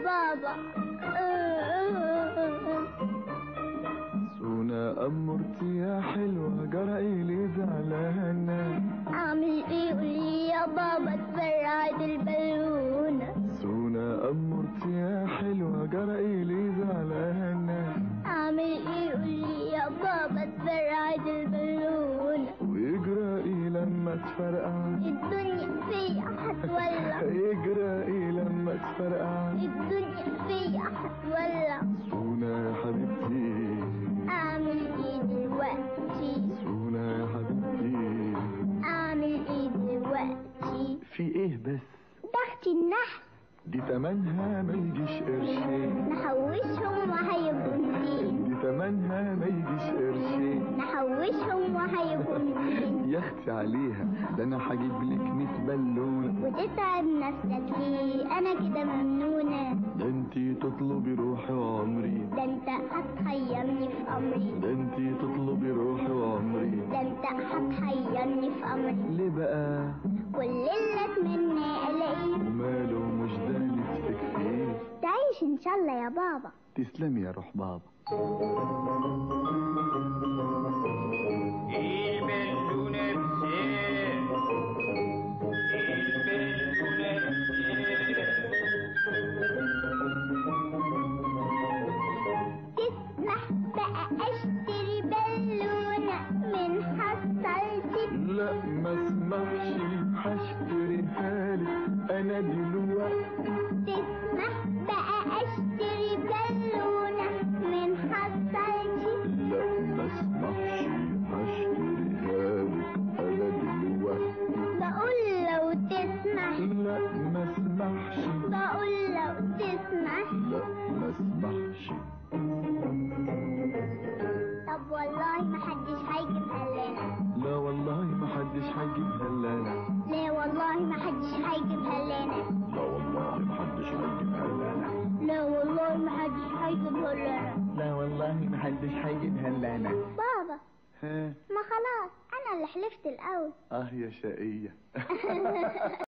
بابا سونا أمرتي يا حلوة جرى لي زعلانة اعمل ايه قولي يا بابا تفرعت البالونة سونا أمرتي يا حلوة جرى لي زعلانة اعمل ايه قولي يا بابا تفرعت البالونة ويجرى لما تفرقع الدنيا فيا هتولع يجرى لما تفرقع الدنيا فيا هتولع سونا يا حبيبتي اعمل ايه دلوقتي سونا يا حبيبتي اعمل ايه دلوقتي في ايه بس ضغط النحل دي تمنها ما يجيش قرشين نحوشهم وهيبقوا مين دي تمنها ما يجيش قرشين نحوشهم وهيبقوا مين يا اختي عليها ده انا هجيب لك 100 بالونه وتتعب نفسك ليه انا كده ممنونة ده انتي تطلبي روحي وعمري ده انت هتخيرني في امري ده انتي تطلبي روحي وعمري ده انت هتخيرني في امري ليه بقى كل اللي اتمنى الاقيه وماله مش ده نفسك فيه تعيش ان شاء الله يا بابا تسلمي يا روح بابا البالونة بسير البالونة تسمح بقى اشتري بالونة من حصلتي لا ما اسمحش هشتريها لك انا دلوقتي تسمح بقى اشتري بالونة من حصلتي لا ما اسمحش هشتريها لك انا دلوقتي بقول لو تسمح لا ما اسمحش بقول لو تسمح لا ما اسمحش طب والله ما حدش هيجي مهلانا لا والله ما حدش هيجيبها لنا لا والله ما حدش هيجي مهلانا لا والله ما حدش هيجيبها لنا لا والله ما حدش هيجي مهلانا لا والله ما حدش هيجيبها لنا بابا ها ما خلاص انا اللي حلفت الاول اه يا شقية